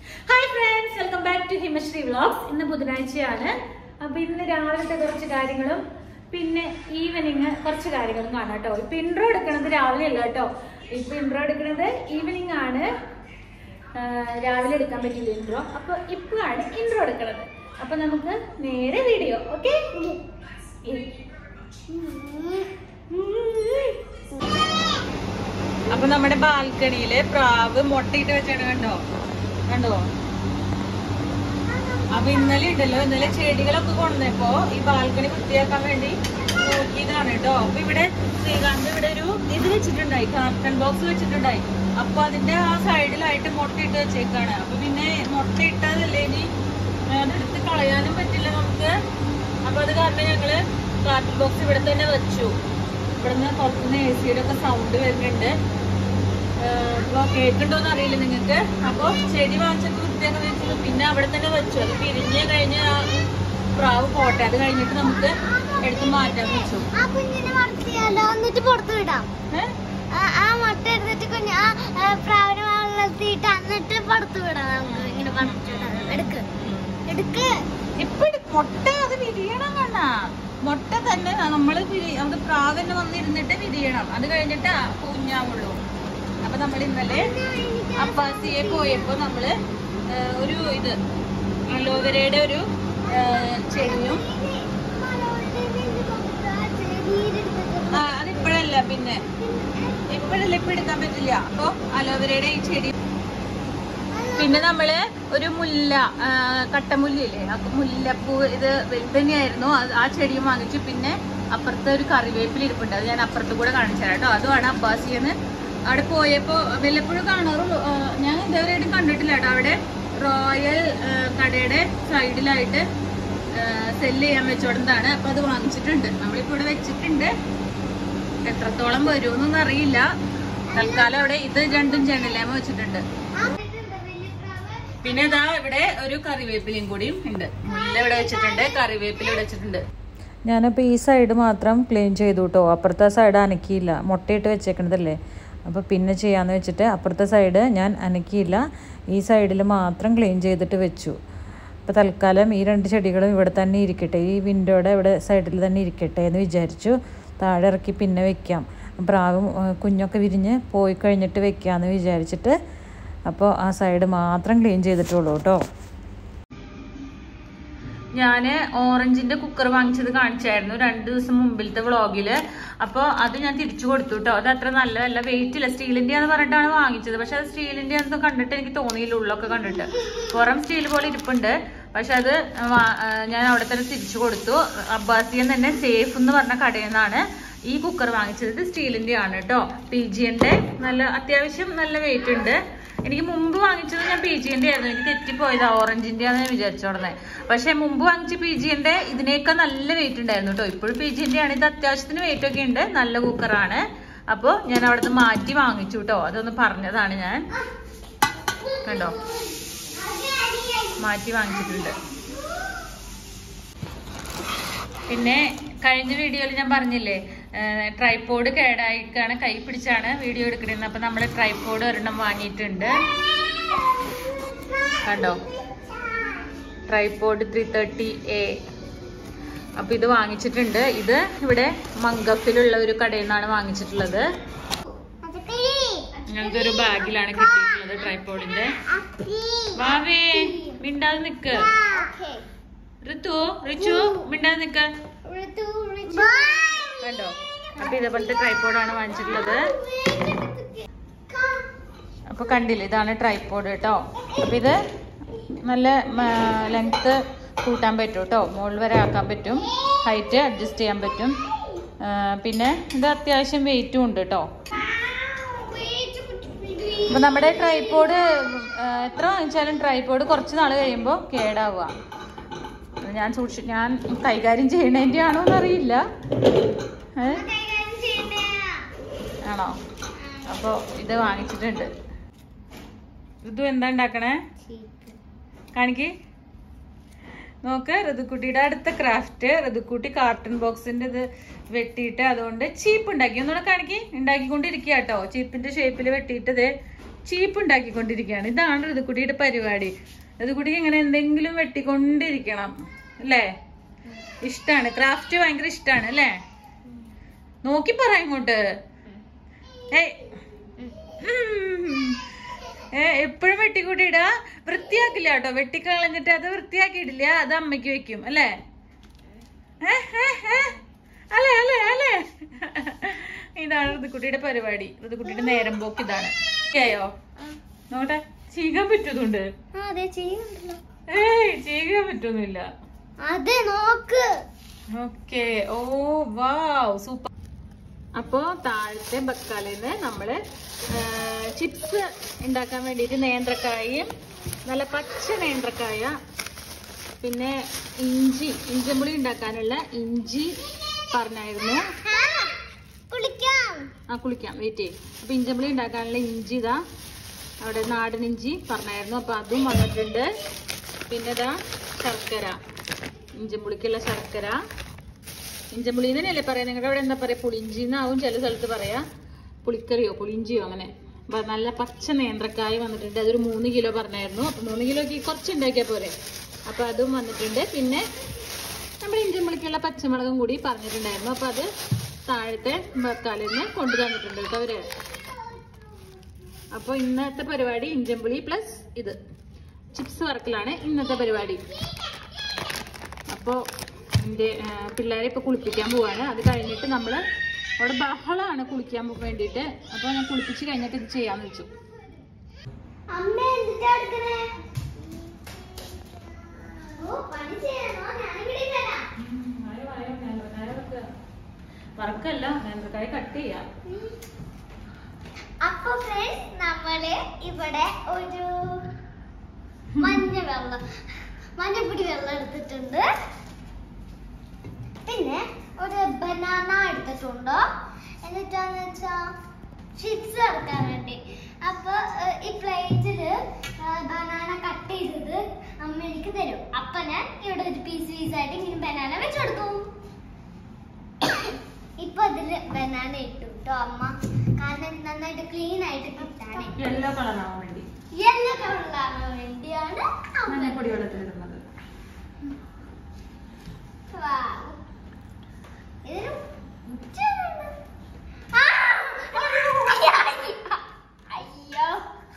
Hi friends welcome back to Himashree vlogs ഇന്ന് ബുധനാഴ്ചയാണ് അപ്പൊ ഇന്ന് രാവിലത്തെ കുറച്ച് കാര്യങ്ങളും പിന്നെ ഈവനിങ് കുറച്ച് കാര്യങ്ങളും കാണാം കേട്ടോ ഇപ്പൊ ഇൻട്രോ എടുക്കണത് രാവിലെ അല്ല കേട്ടോ ഇപ്പൊ ഇൻട്രോ എടുക്കണത് ഈവനിങ് ആണ് ആ, രാവിലെ എടുക്കാൻ പറ്റില്ല ഇൻട്രോ അപ്പൊ ഇപ്പോഴാണ് ഇൻട്രോ എടുക്കണത് അപ്പൊ നമുക്ക് നേരെ വീഡിയോ ഓക്കെ അപ്പൊ നമ്മുടെ ബാൽക്കണിയില് പ്രാവ് മുട്ടയിട്ട് വെച്ചാണ് കണ്ടോ കണ്ടോ അപ്പൊ ഇന്നലെ ഉണ്ടല്ലോ ഇന്നലെ ചെടികളൊക്കെ കൊണ്ടുവന്നപ്പോ ഈ ബാൽക്കണി വൃത്തിയാക്കാൻ വേണ്ടി നോക്കിയതാണ് കേട്ടോ അപ്പൊ ഇവിടെ ശ്രീകാന്ത് ഇവിടെ ഒരു ഇത് വെച്ചിട്ടുണ്ടായി കാർട്ടൺ ബോക്സ് വെച്ചിട്ടുണ്ടായി അപ്പൊ അതിന്റെ ആ സൈഡിലായിട്ട് മുട്ടയിട്ട് വെച്ചേക്കാണ് അപ്പൊ പിന്നെ മുട്ട ഇട്ടതല്ലേ ഇനി അതെടുത്ത് കളയാനും പറ്റില്ല നമുക്ക് അപ്പൊ അത് കാരണം ഞങ്ങള് കാർട്ടൺ ബോക്സ് ഇവിടെ തന്നെ വെച്ചു ഇവിടുന്ന് പുറത്തുനിന്ന് എ സിയുടെ ഒക്കെ സൗണ്ട് വരുന്നുണ്ട് ഇപ്പൊ കേൾക്കുണ്ടോന്ന് അറിയില്ല നിങ്ങൾക്ക് അപ്പൊ ചെടി വാങ്ങിച്ചൊക്കെ വൃത്തിയാക്കാൻ വെച്ചത് പിന്നെ അവിടെ തന്നെ വെച്ചു അത് പിരിഞ്ഞ് കഴിഞ്ഞ് ആ പ്രാവ് പോട്ടെ അത് കഴിഞ്ഞിട്ട് നമുക്ക് എടുത്ത് മാറ്റാൻ വെച്ചു ആ കുഞ്ഞിനെ വളർത്തിയാലോ എന്നിട്ട് പുറത്ത് വിടാം ഏ? ആ- ആ മുട്ട എടുത്തിട്ട് കുഞ്ഞ് ആ ആ പ്രാവിനെ വളർത്തിയിട്ട് എന്നിട്ട് പുറത്ത് വിടാം നമുക്ക് ഇങ്ങനെ വളർത്തി വിടാം എടുക്ക് എടുക്ക് ഇപ്പൊ ഇത് മുട്ട അത് വിരിയണം കണ്ണാ മുട്ട തന്നെ നമ്മള് വിരി- അത് പ്രാവന്നെ വന്നിരുന്നിട്ട് വിരിയണം അത് കഴിഞ്ഞിട്ട് കുഞ്ഞാവുള്ളൂ അപ്പൊ നമ്മൾ ഇന്നലെ അപ്പാസിയെ പോയപ്പോ നമ്മള് ഏ, ഒരു ഇത് അലോവേരയുടെ ഒരു ഏ, ചെടിയും ആ, അതിപ്പോഴല്ല പിന്നെ ഇപ്പോഴല്ല ഇപ്പൊ എടുക്കാൻ പറ്റില്ല അപ്പൊ അലോവേരയുടെ ഈ ചെടി പിന്നെ നമ്മള് ഒരു മുല്ല ആ, കട്ടമുല്ലയില്ലേ ആ മുല്ലപ്പൂ ഇത് വലുത് തന്നെയായിരുന്നു അത് ആ ചെടിയും വാങ്ങിച്ചു പിന്നെ അപ്പുറത്തെ ഒരു കറിവേപ്പില ഇരിപ്പുണ്ട് അത് ഞാൻ അപ്പുറത്ത് കൂടെ കാണിച്ചു തരാം കേട്ടോ അതുമാണ് അബ്ബാസിയെന്ന് അവിടെ പോയപ്പോ വല്ലപ്പോഴും കാണാറുള്ളൂ ആ, ഞാൻ ഇതുവരെയായിട്ടും കണ്ടിട്ടില്ല കേട്ടോ അവിടെ റോയൽ ആ, കടയുടെ സൈഡിലായിട്ട് സെല് ചെയ്യാൻ വെച്ചോടുന്നതാണ് അപ്പൊ അത് വാങ്ങിച്ചിട്ടുണ്ട് നമ്മളിപ്പോ ഇവിടെ വെച്ചിട്ടുണ്ട് എത്രത്തോളം വരുമെന്നൊന്നും അറിയില്ല തൽക്കാലം അവിടെ ഇത് രണ്ടും ജനലേമ വെച്ചിട്ടുണ്ട് പിന്നെ ഇതാ ഇവിടെ ഒരു കറിവേപ്പിലയും കൂടിയും ഉണ്ട് മുല്ല ഇവിടെ വെച്ചിട്ടുണ്ട് കറിവേപ്പില ഇവിടെ വെച്ചിട്ടുണ്ട് ഞാനപ്പോൾ ഈ സൈഡ് മാത്രം ക്ലീൻ ചെയ്തു കേട്ടോ അപ്പുറത്തെ സൈഡ് അനക്കിയില്ല മുട്ടയിട്ട് വെച്ചേക്കണതല്ലേ അപ്പോൾ പിന്നെ ചെയ്യാമെന്ന് വെച്ചിട്ട് അപ്പുറത്തെ സൈഡ് ഞാൻ അനക്കിയില്ല ഈ സൈഡിൽ മാത്രം ക്ലീൻ ചെയ്തിട്ട് വെച്ചു അപ്പോൾ തൽക്കാലം ഈ രണ്ട് ചെടികളും ഇവിടെ തന്നെ ഇരിക്കട്ടെ ഈ വിൻഡോയുടെ ഇവിടെ സൈഡിൽ തന്നെ ഇരിക്കട്ടെ എന്ന് വിചാരിച്ചു താഴെ ഇറക്കി പിന്നെ വെക്കാം പ്രാവും ആ, കുഞ്ഞൊക്കെ വിരിഞ്ഞ് പോയി കഴിഞ്ഞിട്ട് വെക്കാമെന്ന് വിചാരിച്ചിട്ട് അപ്പോൾ ആ സൈഡ് മാത്രം ക്ലീൻ ചെയ്തിട്ടുള്ളൂ കേട്ടോ ഞാന് ഓറഞ്ചിന്റെ കുക്കർ വാങ്ങിച്ചത് കാണിച്ചായിരുന്നു രണ്ടു ദിവസം മുമ്പിലത്തെ വ്ളോഗില് അപ്പൊ അത് ഞാൻ തിരിച്ചു കൊടുത്തു കേട്ടോ അത് അത്ര നല്ലതല്ല വെയിറ്റ് ഇല്ല സ്റ്റീലിന്റെ എന്ന് പറഞ്ഞിട്ടാണ് വാങ്ങിച്ചത് പക്ഷെ അത് സ്റ്റീലിന്റെ എന്ന് കണ്ടിട്ട് എനിക്ക് തോന്നിയില്ല ഉള്ളൊക്കെ കണ്ടിട്ട് പുറം സ്റ്റീൽ പോലെ ഇരിപ്പുണ്ട് പക്ഷെ അത് വാ- ആ, ഞാൻ അവിടെ തന്നെ തിരിച്ചു കൊടുത്തു അബ്ബാസിയൻ തന്നെ സേഫ് എന്ന് പറഞ്ഞ കടയിൽ നിന്നാണ് ഈ കുക്കർ വാങ്ങിച്ചത് ഇത് സ്റ്റീലിന്റെ ആണ് കേട്ടോ പി ജിന്റെ നല്ല അത്യാവശ്യം നല്ല വെയിറ്റ് ഉണ്ട് എനിക്ക് മുമ്പ് വാങ്ങിച്ചത് ഞാൻ പി ജിന്റെ ആയിരുന്നു എനിക്ക് തെറ്റിപ്പോയതാ ഓറഞ്ചിന്റെ ആണെന്ന് ഞാൻ വിചാരിച്ചോടനെ പക്ഷെ മുമ്പ് വാങ്ങിച്ച പി ജിന്റെ ഇതിനേക്കാൾ നല്ല വെയിറ്റ് ഉണ്ടായിരുന്നു കേട്ടോ ഇപ്പോഴും പി ജിന്റെ ആണ് ഇത് അത്യാവശ്യത്തിന് വെയിറ്റ് ഒക്കെ ഉണ്ട് നല്ല കുക്കറാണ് അപ്പോൾ ഞാൻ അവിടുന്ന് മാറ്റി വാങ്ങിച്ചു കേട്ടോ അതൊന്ന് പറഞ്ഞതാണ് ഞാൻ കണ്ടോ മാറ്റി വാങ്ങിച്ചിട്ടുണ്ട് പിന്നെ കഴിഞ്ഞ വീഡിയോയിൽ ഞാൻ പറഞ്ഞില്ലേ ട്രൈപ്പോഡ് കേടായിക്കാണ് കൈ പിടിച്ചാണ് വീഡിയോ എടുക്കണത് അപ്പൊ നമ്മൾ ട്രൈപ്പോഡ് ഒരെണ്ണം വാങ്ങിയിട്ടുണ്ട് കണ്ടോ ട്രൈപ്പോഡ് ത്രീ തേർട്ടി എ അപ്പൊ ഇത് വാങ്ങിച്ചിട്ടുണ്ട് ഇത് ഇവിടെ മങ്കഫിലുള്ള ഒരു കടയിൽ നിന്നാണ് വാങ്ങിച്ചിട്ടുള്ളത് ഞങ്ങൾക്ക് ഒരു ബാഗിലാണ് കിട്ടിയിട്ടുള്ളത് ട്രൈപ്പോഡിന്റെ വാവേ മിണ്ടാതെ നിക്ക് ഋതു റിച്ചു മിണ്ടാതെ നിക്ക് കണ്ടോ അപ്പൊ ഇതേപോലത്തെ ട്രൈപ്പോഡാണ് വാങ്ങിച്ചിട്ടുള്ളത് അപ്പൊ കണ്ടില്ലേ ഇതാണ് ട്രൈപ്പോഡ് കേട്ടോ അപ്പൊ ഇത് നല്ല ലെങ്ത് കൂട്ടാൻ പറ്റും കേട്ടോ മുകളിൽ വരെ ആക്കാൻ പറ്റും ഹൈറ്റ് അഡ്ജസ്റ്റ് ചെയ്യാൻ പറ്റും ആ, പിന്നെ ഇത് അത്യാവശ്യം വെയിറ്റും ഉണ്ട് കേട്ടോ അപ്പൊ നമ്മുടെ ട്രൈപ്പോഡ് എത്ര വാങ്ങിച്ചാലും ട്രൈപ്പോഡ് കുറച്ച് നാൾ കഴിയുമ്പോൾ കേടാവുക അത് ഞാൻ സൂക്ഷി ഞാൻ കൈകാര്യം ചെയ്യണതിൻ്റെ ആണോ എന്നറിയില്ല ഏ? ആണോ അപ്പോൾ ഇത് വാങ്ങിച്ചിട്ടുണ്ട് ഋതു എന്താ ഉണ്ടാക്കണേ കാണിക്ക് നോക്ക് ഋതുക്കുട്ടിയുടെ അടുത്ത ക്രാഫ്റ്റ് ഋതുക്കുട്ടി കാർട്ടൺ ബോക്സിന്റെ ഇത് വെട്ടിയിട്ട് അതുകൊണ്ട് ചീപ്പ് ഉണ്ടാക്കി ഒന്നുകൂടെ കാണിക്ക് ഉണ്ടാക്കിക്കൊണ്ടിരിക്കുക കേട്ടോ ചീപ്പിന്റെ ഷേപ്പിൽ വെട്ടിയിട്ട് ഇത് ചീപ്പ് ഉണ്ടാക്കിക്കൊണ്ടിരിക്കുകയാണ് ഇതാണ് ഋതുക്കുട്ടിയുടെ പരിപാടി ഋതുക്കുട്ടിക്ക് ഇങ്ങനെ എന്തെങ്കിലും വെട്ടിക്കൊണ്ടിരിക്കണം അല്ലേ ഇഷ്ടാണ് ക്രാഫ്റ്റ് ഭയങ്കര ഇഷ്ടാണ് അല്ലേ നോക്കി പറ ഇങ്ങോട്ട് ഏയ് ഉം. ഏ എപ്പോഴും വെട്ടിക്കൂട്ടിയിടാ വൃത്തിയാക്കില്ല കേട്ടോ വെട്ടിക്കളഞ്ഞിട്ട് അത് വൃത്തിയാക്കിയിടില്ല അത് അമ്മയ്ക്ക് വെക്കും അല്ലേ ഏ, ഏ, ഏ. അല്ലേ അല്ലേ അല്ലേ ഇതാണ് ഋതുക്കുട്ടിയുടെ പരിപാടി ഋതുക്കുട്ടിയുടെ നേരം പോക്ക് ഇതാണ് ആയോ നോട്ടെ ചീകാൻ പറ്റുന്നുണ്ട് ആ അതെ ചെയ്യുന്നുണ്ടല്ലോ ഏയ് ചീകാൻ പറ്റൊന്നുമില്ല അതെ നോക്ക് ഓക്കെ ഓ വാവ് സൂപ്പർ അപ്പോ താഴത്തെ ബക്കാലിന്ന് നമ്മള് ചിപ്സ് ഉണ്ടാക്കാൻ വേണ്ടിയിട്ട് നേന്ത്രക്കായും നല്ല പച്ച നേന്ത്രക്കായ പിന്നെ ഇഞ്ചി ഇഞ്ചമ്പുളി ഉണ്ടാക്കാനുള്ള ഇഞ്ചി പറഞ്ഞായിരുന്നു ആ, കുളിക്കാം ആ കുളിക്കാം വെയിറ്റ് ചെയ്യും അപ്പൊ ഇഞ്ചമ്പുളി ഉണ്ടാക്കാനുള്ള ഇഞ്ചി ഇതാ അവിടെ നാടൻ ഇഞ്ചി പറഞ്ഞായിരുന്നു അപ്പൊ അതും വന്നിട്ടുണ്ട് പിന്നെ ഇതാ ശർക്കര ഇഞ്ചമ്പുളിക്കുള്ള ശർക്കര ഇഞ്ചമ്പുളി തന്നെയല്ലേ പറയാ നിങ്ങളുടെ അവിടെ എന്താ പറയാ പുളിഞ്ചി എന്നാവും ചില സ്ഥലത്ത് പറയാ പുളിക്കറിയോ പുളിഞ്ചിയോ അങ്ങനെ അപ്പൊ നല്ല പച്ച നേന്ത്രക്കായ വന്നിട്ടുണ്ട് അതൊരു മൂന്ന് കിലോ പറഞ്ഞായിരുന്നു അപ്പൊ മൂന്ന് കിലോക്ക് കുറച്ച് ഉണ്ടാക്കിയാ പോരെ അപ്പൊ അതും വന്നിട്ടുണ്ട് പിന്നെ നമ്മുടെ ഇഞ്ചമ്പുളിക്കുള്ള പച്ചമുളകും കൂടി പറഞ്ഞിട്ടുണ്ടായിരുന്നു അപ്പൊ അത് താഴത്തെ ബക്കാലിൽ നിന്ന് കൊണ്ടു തന്നിട്ടുണ്ട് കേട്ടോ അവര് അപ്പൊ ഇന്നത്തെ പരിപാടി ഇഞ്ചമ്പുളി പ്ലസ് ഇത് ചിപ്സ് വറക്കലാണ് ഇന്നത്തെ പരിപാടി അപ്പോ എന്റെ ആ, പിള്ളേരെ ഇപ്പൊ കുളിപ്പിക്കാൻ പോവാണ് അത് കഴിഞ്ഞിട്ട് നമ്മള് അവിടെ ബഹളമാണ് കുളിക്കാൻ പോ- വേണ്ടിയിട്ട് അപ്പൊ ഞാൻ കുളിപ്പിച്ച് കഴിഞ്ഞിട്ട് ഇത് ചെയ്യാന്ന് വെച്ചു അമ്മ എന്തിട്ടാ എടുക്കണേ ഓ പണി ചെയ്യണോ ഞാനിവിടെ തരാം വറക്കല്ല നേന്ത്രക്കായ കട്ട് ചെയ്യാം അപ്പൊ ഫ്രണ്ട്സ് നമ്മള് ഇവിടെ ഒരു മഞ്ഞ വെള്ളം മഞ്ഞപ്പൊടി വെള്ളം എടുത്തിട്ടുണ്ട് പിന്നെ ഒരു ബനാന എടുത്തിട്ടുണ്ട് എന്നിട്ടാന്ന് വെച്ചാ ചിപ്സ് ഇറക്കാൻ വേണ്ടി അപ്പൊ ഏഹ്, ഈ പ്ലേറ്റില് ബനാന കട്ട് ചെയ്തത് അമ്മ എനിക്ക് തരും അപ്പൊ ഞാൻ ഇവിടെ ഒരു പീസ് പീസ് ആയിട്ട് ഇങ്ങനെ ബനാന വെച്ച് കൊടുക്കും ഇപ്പൊ അതില് ബനാന ഇട്ടു കേട്ടോ അമ്മ കാരണം ഇത് നന്നായിട്ട് ക്ലീൻ ആയിട്ട് കിട്ടാനേ യെല്ലോ കളറാവാൻ വേണ്ടി യെല്ലോ കളറിലാകാൻ വേണ്ടിയാണ് അമ്മ മഞ്ഞപ്പൊടി വെള്ളത്തിലിടുന്നത് Wow. ഇതൊരു ഉച്ചയാണ്. ആ! അയ്യോ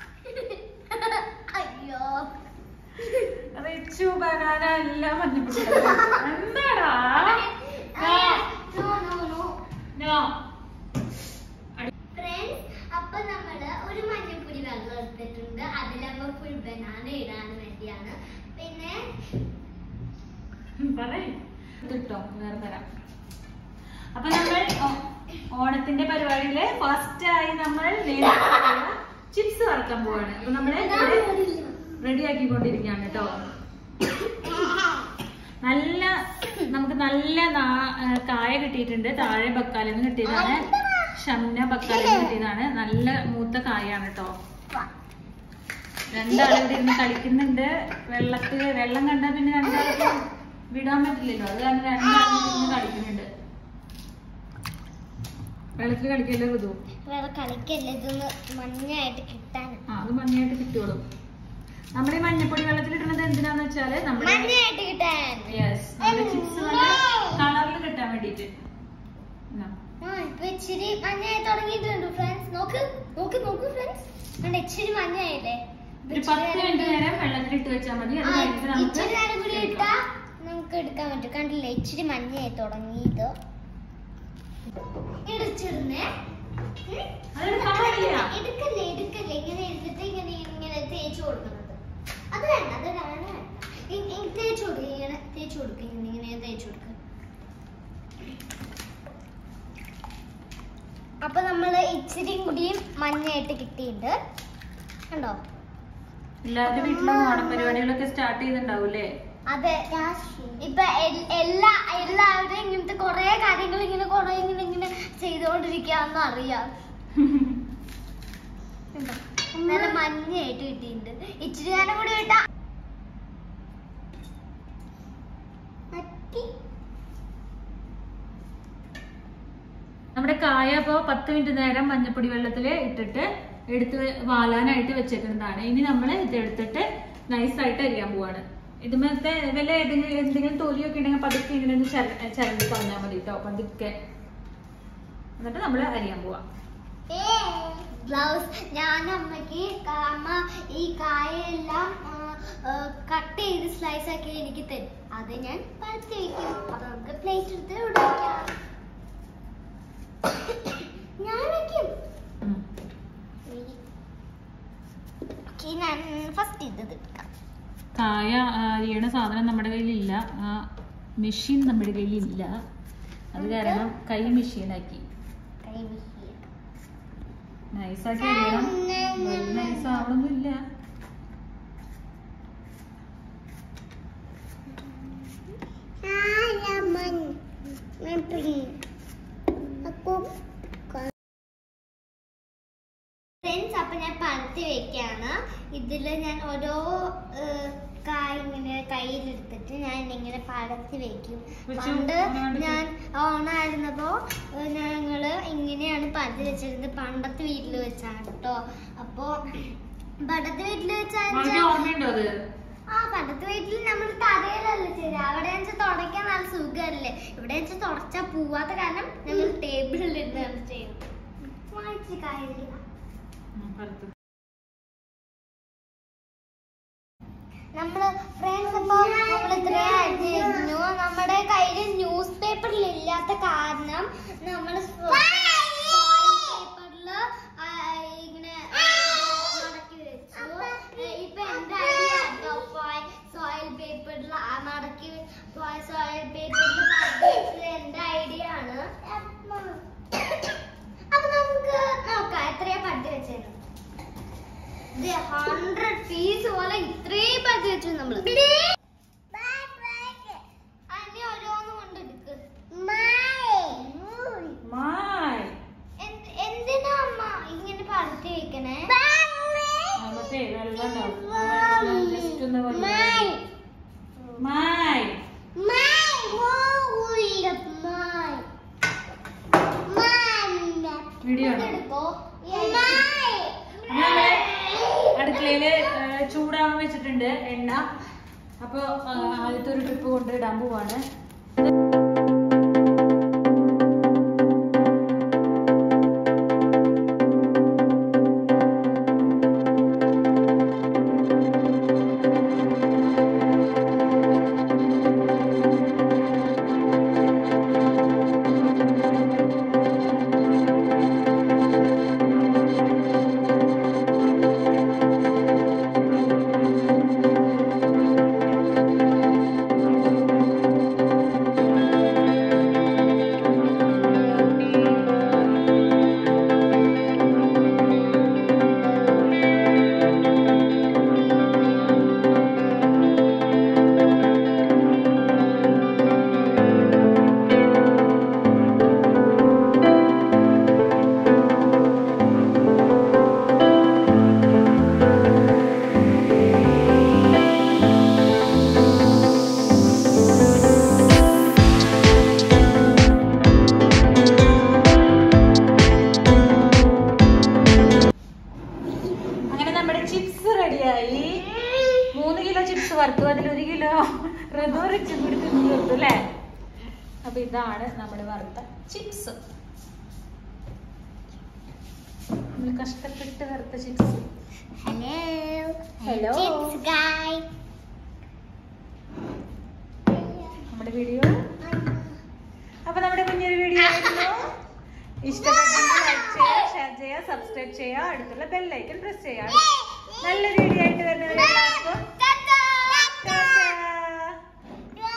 അയ്യോ റിച്ചു ബനാന എല്ലാം മഞ്ഞപ്പൊടി എന്താടാ no no no no friends അപ്പൊ നമ്മള് ഒരു മഞ്ഞപ്പൊടി വെള്ളം എടുത്തിട്ടുണ്ട് അതിലപ്പോ ഫുൾ ബനാന ഇടാൻ വേണ്ടിയാണ് പിന്നെ കിട്ടോ വേറെ തരാം അപ്പൊ നമ്മൾ ഓ- ഓണത്തിന്റെ പരിപാടിയില് ഫസ്റ്റ് ആയി നമ്മൾ ചിപ്സ് വറക്കാൻ പോവാണ് അപ്പൊ നമ്മള് റെഡി ആക്കിക്കൊണ്ടിരിക്കുകയാണ് കേട്ടോ നല്ല നമുക്ക് നല്ല നാ- ആ, കായ കിട്ടിയിട്ടുണ്ട് താഴെ ബക്കാലിൽ നിന്ന് കിട്ടിയതാണ് ഷംന ബക്കാലിൽ നിന്ന് കിട്ടിയതാണ് നല്ല മൂത്ത കായാണ് കേട്ടോ രണ്ടാളും ഇവിടെ ഇരുന്ന് കളിക്കുന്നുണ്ട് വെള്ളത്തില് വെള്ളം കണ്ടാൽ പിന്നെ രണ്ടാൾക്കും വിടാൻ പറ്റില്ലല്ലോ അത് കാരണം രണ്ടാളും ഇവിടെ ഇരുന്ന് കളിക്കുന്നുണ്ട് വെള്ളത്തിൽ കളിക്കല്ലേ ഋതു വേറെ കളിക്കല്ലേ ഇതൊന്ന് മഞ്ഞായിട്ട് കിട്ടാൻ ആ അത് മഞ്ഞയായിട്ട് കിട്ടിയോളും നമ്മുടെ ഈ മഞ്ഞപ്പൊടി വെള്ളത്തിൽ ഇടുന്നത് എന്തിനാന്ന് വെച്ചാല് നമ്മുടെ മഞ്ഞായിട്ട് കിട്ടാൻ യെസ് നമ്മുടെ ചിപ്സ് നല്ല കളറിൽ കിട്ടാൻ വേണ്ടിട്ട് ആ ഇപ്പൊ ഇച്ചിരി മഞ്ഞായി തുടങ്ങിയിട്ടുണ്ട് ഫ്രണ്ട്സ് നോക്ക് നോക്ക് നോക്ക് ഫ്രണ്ട്സ് കണ്ട ഇച്ചിരി മഞ്ഞായില്ലേ ഇപ്പൊ ഒരു ഇച്ചിരി പത്ത് നേരം മിനിറ്റ് കൂടി- നേരം വെള്ളത്തിൽ ഇട്ട് വെച്ചാൽ മതി അത് ആ, കഴിഞ്ഞിട്ട് നമുക്ക് ഇച്ചിരി നേരം കൂടി ഇട്ടാ എടുക്കാം. നമുക്ക് എടുക്കാൻ പറ്റും കണ്ടില്ലേ ഇച്ചിരി മഞ്ഞയായി തുടങ്ങിയത് ഇടിച്ചിടുന്നേ ഉം. അതെടുക്കാൻ പാടില്ല. എടുക്കല്ലേ എടുക്കല്ലേ ഇങ്ങനെ എടുത്തിട്ട് ഇങ്ങനെ ഇങ്ങനെ തേച്ച് കൊടുക്കുന്നത് അത് വേണ്ട അത് വേണ്ട വേണ്ട ഇ- ഇ- തേച്ച് കൊടുക്കുക ഇങ്ങനെ തേച്ച് കൊടുക്കുക ഇങ്ങനെ ഇങ്ങനെ തേച്ച് കൊടുക്കുക അപ്പൊ നമ്മള് ഇച്ചിരി കൂടിയും മഞ്ഞയായിട്ട് കിട്ടിയിട്ടുണ്ട് കണ്ടോ എല്ലാവരുടെ വീട്ടിലും ഓണപരിപാടികളൊക്കെ സ്റ്റാർട്ട് ചെയ്തിട്ടുണ്ടാവൂലേ അതെ ഇപ്പൊ എൽ- എല്ലാ എല്ലാവരും ഇങ്ങനത്തെ കൊറേ കാര്യങ്ങൾ ഇങ്ങനെ കൊറേ ഇങ്ങനെ ഇങ്ങനെ ചെയ്തുകൊണ്ടിരിക്കാന്ന് അറിയാം കണ്ടോ? നല്ല മഞ്ഞയായിട്ട് കിട്ടിയിട്ടുണ്ട് ഇച്ചിരി നേരം കൂടി വിട്ടാ മത്തി. നമ്മുടെ കായ അപ്പോ പത്ത് മിനിറ്റ് നേരം മഞ്ഞപ്പൊടി വെള്ളത്തിൽ ഇട്ടിട്ട് എടുത്ത് വാലാനായിട്ട് വെച്ചേക്കുന്നതാണ് ഇനി നമ്മൾ ഇതെടുത്തിട്ട് നൈസായിട്ട് അരിയാൻ പോവാണ് ഇതുമത്തെ വല്ല ഏതെങ്കിലും എന്തെങ്കിലും തൊലിയൊക്കെ ഉണ്ടെങ്കിൽ പതുക്കെ ഇങ്ങനെ ഒന്ന് ചര- ചരണ്ടി കളഞ്ഞാൽ മതി കേട്ടോ പതുക്കെ എന്നിട്ട് നമ്മൾ അരിയാൻ പോവാം ബ്ലൗസ് ഞാൻ അമ്മക്ക് ക- അമ്മ ഈ കായെല്ലാം കട്ട് ചെയ്ത് സ്ലൈസ് ആക്കി എനിക്ക് തരും അത് ഞാൻ പഴുത്തി വെക്കും അപ്പൊ നമുക്ക് പ്ലേറ്റ് എടുത്ത് ഇവിടെ വെക്കാം ഞാൻ വെക്കും ഉം. ഓക്കെ ഞാൻ ഫസ്റ്റ് ഇത് എടുക്കാം കായ അരിയണ സാധനം നമ്മുടെ കയ്യിലില്ല ആ മെഷീൻ നമ്മുടെ കയ്യിലില്ല അത് കാരണം കൈ മെഷീനാക്കി കൈ വീശിയത്. നൈസാക്കി അരിയണം വലിയ നൈസ് ആവണമൊന്നുമില്ല ഫ്രണ്ട്സ് അപ്പൊ ഞാൻ പരത്തി വെക്കാണ് ഇതില് ഞാൻ ഓരോ ഏഹ്, കായ് ഇങ്ങനെ കയ്യിലെടുത്തിട്ട് ഞാൻ ഇങ്ങനെ പരത്തി വെക്കും വെച്ചു. പണ്ട് ഓണം ഞാൻ ഓണായിരുന്നപ്പോ ഏഹ്, ഞങ്ങള് ഇങ്ങനെയാണ് പരത്തി വെച്ചിരുന്നത് പണ്ടത്തെ വീട്ടിൽ വെച്ചാണ് കേട്ടോ അപ്പൊ പണ്ടത്തെ വീട്ടിൽ വെച്ചാൽ വളരെ ഓർമ്മയുണ്ടോ അത് ആ പണ്ടത്തെ വീട്ടിൽ നമ്മൾ തറയിലല്ലേ ചെയ്ത് അവിടെ വെച്ച് തുടയ്ക്കാൻ നല്ല സുഖമല്ലേ ഇവിടെ വെച്ച് തുടച്ചാ പോവാത്ത കാരണം ഞങ്ങൾ ടേബിളിൽ ഇരുന്നാണ് ചെയ്യുന്നത് വായിച്ച് കാര്യമില്ല ഉം, പരത്ത്. നമ്മള് ഫ്രണ്ട്സ് ഇപ്പൊ നമ്മൾ ഇത്രയും അരിഞ്ഞു നമ്മുടെ കയ്യിൽ ന്യൂസ് പേപ്പറിൽ ഇല്ലാത്ത കാരണം നമ്മൾ പേപ്പറിൽ ഇങ്ങനെ മടക്കി വെച്ചു ഇപ്പൊ എന്റെ ഐഡിയ സോയിൽ പേപ്പറിൽ മടക്കി സോയിൽ പേപ്പറിൽ മടക്കി വെച്ചത് എന്റെ ഐഡിയ ആണ് അപ്പൊ നമുക്ക് നോക്കാം എത്രയാ പട്ടി വെച്ചത് ഹൺഡ്രഡ് പീസ് പോലെ ഇത്രയും പറ്റി വെച്ചു നമ്മള് അനി ഓരോന്ന് കൊണ്ടെടുക്ക് മായി എന്ത്- എന്തിനാ അമ്മ ഇങ്ങനെ പരത്തി വെക്കണേ മറ്റേ വെള്ളം ഉണ്ടാവും ജസ്റ്റ് ഒന്ന് മായി വീഡിയോ ആണോ എടുക്കോ നമ്മള് അടുക്കളയില് ആ, ചൂടാവാൻ വെച്ചിട്ടുണ്ട് എണ്ണ അപ്പൊ ആ, ആദ്യത്തെ ഒരു ട്രിപ്പ് കൊണ്ട് ഇടാൻ പോവാണ് അങ്ങനെ നമ്മുടെ ചിപ്സ് റെഡിയായി മൂന്ന് കിലോ ചിപ്സ് വറുത്തു അതിൽ ഒരു കിലോ റെദോ റിച്ച് കൂടി തിന്നു തീർത്തു അല്ലേ അപ്പൊ ഇതാണ് നമ്മുടെ വറുത്ത ചിപ്സ് നമ്മൾ കഷ്ടപ്പെട്ട് വറുത്ത ചിപ്സ് ഹലോ Hello. ഗായ് നമ്മുടെ വീഡിയോ അപ്പൊ നമ്മുടെ കുഞ്ഞൊരു വീഡിയോ ആയിരുന്നു ഇഷ്ടപ്പെട്ടെങ്കിൽ ലൈക്ക് ചെയ്യുക ഷെയർ ചെയ്യുക സബ്സ്ക്രൈബ് ചെയ്യുക അടുത്തുള്ള ബെല്ലൈക്കൻ പ്രസ് ചെയ്യുക നല്ലൊരു